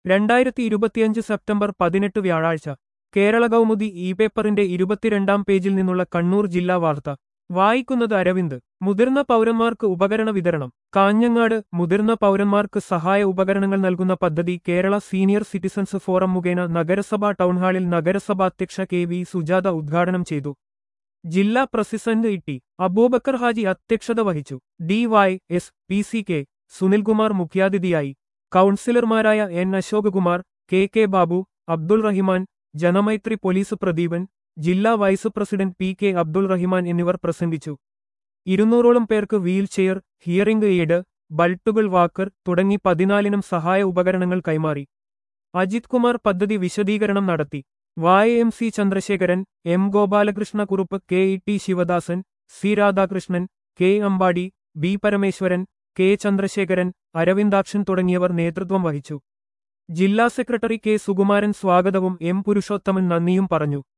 രണ്ടായിരത്തി ഇരുപത്തിയഞ്ച് സെപ്റ്റംബർ പതിനെട്ട് വ്യാഴാഴ്ച കേരള കൗമുദി ഇ പേപ്പറിന്റെ ഇരുപത്തിരണ്ടാം പേജിൽ നിന്നുള്ള കണ്ണൂർ ജില്ലാ വാർത്ത വായിക്കുന്നത് അരവിന്ദ് മുതിർന്ന പൗരന്മാർക്ക് ഉപകരണ വിതരണം കാഞ്ഞങ്ങാട് മുതിർന്ന പൗരന്മാർക്ക് സഹായ ഉപകരണങ്ങൾ നൽകുന്ന പദ്ധതി കേരള സീനിയർ സിറ്റിസൺസ് ഫോറം മുഖേന നഗരസഭാ ടൗൺഹാളിൽ നഗരസഭാധ്യക്ഷ കെ വി സുജാത ഉദ്ഘാടനം ചെയ്തു ജില്ലാ president E T Aboobacker Haji അധ്യക്ഷത വഹിച്ചു D Y S P C K Sunilkumar മുഖ്യാതിഥിയായി കൗൺസിലർമാരായ N Ashokakumar K K Babu Abdul Rahiman Janamaithri police Pradeepan ജില്ലാ vice president P K Abdul Rahiman എന്നിവർ പ്രസംഗിച്ചു ഇരുന്നൂറോളം പേർക്ക് വീൽചെയർ ഹിയറിംഗ് എയ്ഡ് ബൾട്ടുകൾ വാക്കർ തുടങ്ങി പതിനാലിനും സഹായ ഉപകരണങ്ങൾ കൈമാറി അജിത് കുമാർ പദ്ധതി വിശദീകരണം നടത്തി വായ M C Chandrasekharan M Gopalakrishna Kurup K E T Sivadasan C Radhakrishnan K Ambadi B Parameswaran K Chandrasekharan Aravindakshan തുടങ്ങിയവർ നേതൃത്വം വഹിച്ചു ജില്ലാ സെക്രട്ടറി കെ സുകുമാരൻ സ്വാഗതവും എം പുരുഷോത്തമൻ നന്ദിയും പറഞ്ഞു